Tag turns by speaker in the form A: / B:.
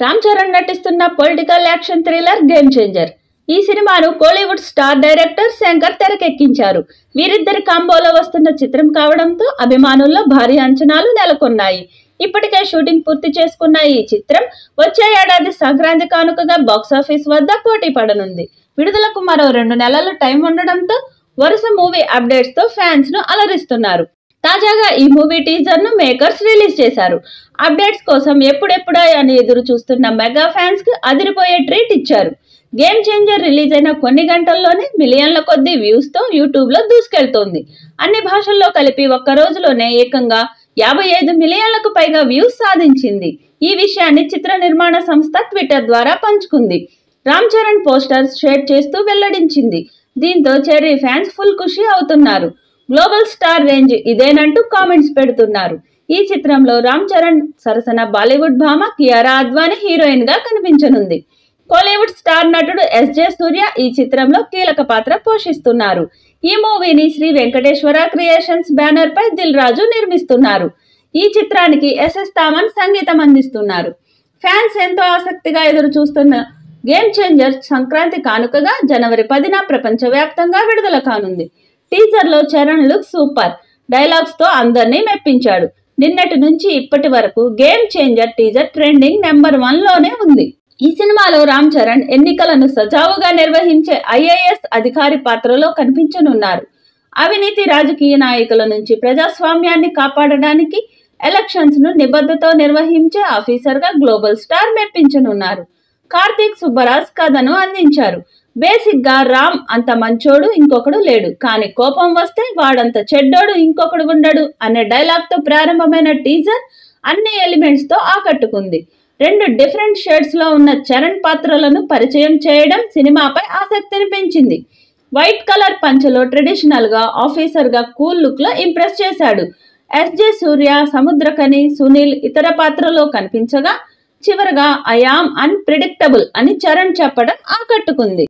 A: రామ్ చరణ్ నటిస్తున్న political action thriller game changer ఈ సినిమాను కోలీవుడ్ స్టార్ డైరెక్టర్ శంకర్ తెరకెక్కించారు వీరిద్దరి కాంబోలో వస్తున్న చిత్రం కావడంతో అభిమానుల్లో భారీ అంచనాలు నెలకొన్నాయి ఇప్పటికే షూటింగ్ పూర్తి చేసుకున్న ఈ చిత్రం వచ్చే ఏడాది సంక్రాంతి కానుకగా బాక్సాఫీస్ వద్ద పోటీ పడనుంది విడుదలకు మరో రెండు నెలలు టైం ఉండడంతో వరుస మూవీ అప్డేట్స్ తో ఫ్యాన్స్ ను అలరిస్తున్నారు తాజాగా ఈ మూవీ టీజర్ ను మేకర్స్ రిలీజ్ చేశారు అప్డేట్స్ కోసం ఎప్పుడెప్పుడా అని ఎదురు చూస్తున్న మెగా ఫ్యాన్స్ కి అదిరిపోయే ట్రీట్ ఇచ్చారు గేమ్ చేంజర్ రిలీజ్ అయిన కొన్ని గంటల్లోనే మిలియన్ల కొద్ది వ్యూస్ తో యూట్యూబ్ లో దూసుకెళ్తోంది అన్ని భాషల్లో కలిపి ఒక్క రోజులోనే ఏకంగా యాభై ఐదు మిలియన్లకు పైగా వ్యూస్ సాధించింది ఈ విషయాన్ని చిత్ర నిర్మాణ సంస్థ ట్విట్టర్ ద్వారా పంచుకుంది రామ్ చరణ్ పోస్టర్స్ షేర్ చేస్తూ వెల్లడించింది దీంతో చెర్రీ ఫ్యాన్స్ ఫుల్ ఖుషి అవుతున్నారు గ్లోబల్ స్టార్ రేంజ్ ఇదేనంటూ కామెంట్స్ పెడుతున్నారు ఈ చిత్రంలో రామ్ చరణ్ సరసన బాలీవుడ్ భామ కియారా అద్వానీ హీరోయిన్ గా కనిపించనుంది కోలీవుడ్ స్టార్ నటుడు ఎస్జే సూర్య ఈ చిత్రంలో కీలక పాత్ర పోషిస్తున్నారు ఈ మూవీని శ్రీ వెంకటేశ్వర క్రియేషన్స్ బ్యానర్ పై దిల్ రాజు నిర్మిస్తున్నారు ఈ చిత్రానికి ఎస్ఎస్ తామన్ సంగీతం అందిస్తున్నారు ఫ్యాన్స్ ఎంతో ఆసక్తిగా ఎదురు చూస్తున్న గేమ్ చేంజర్ సంక్రాంతి కానుకగా జనవరి పదిన ప్రపంచవ్యాప్తంగా విడుదల కానుంది టీజర్ లో చరణ్ లుక్ సూపర్ డైలాగ్స్ తో అందరినీ మెప్పించాడు నిన్నటి నుంచి ఇప్పటి వరకు game changer teaser trending number one లోనే ఉంది ఈ సినిమాలో రామ్ చరణ్ ఎన్నికలను సజావుగా నిర్వహించే ఐఏఎస్ అధికారి పాత్రలో కనిపించనున్నారు అవినీతి రాజకీయ నాయకుల నుంచి ప్రజాస్వామ్యాన్ని కాపాడడానికి ఎలక్షన్స్ ను నిబద్ధతో నిర్వహించే ఆఫీసర్ గా గ్లోబల్ స్టార్ మెప్పించనున్నారు కార్తీక్ సుబ్బరాజ్ కథను అందించారు బేసిక్ గా రామ్ అంత మంచోడు ఇంకొకడు లేడు కానీ కోపం వస్తే వాడంత చెడ్డోడు ఇంకొకడు ఉండడు అనే డైలాగ్ తో ప్రారంభమైన టీజర్ అన్ని ఎలిమెంట్స్ తో ఆకట్టుకుంది రెండు డిఫరెంట్ షేడ్స్ లో ఉన్న చరణ్ పాత్రలను పరిచయం చేయడం సినిమాపై ఆసక్తిని పెంచింది వైట్ కలర్ పంచలో ట్రెడిషనల్ గా ఆఫీసర్ గా కూల్ లుక్ లో ఇంప్రెస్ చేశాడు ఎస్జే సూర్య సముద్రకని సునీల్ ఇతర పాత్రలో కనిపించగా చివరగా ఐఆమ్ అన్ప్రిడిక్టబుల్ అని చరణ్ చెప్పడం ఆకట్టుకుంది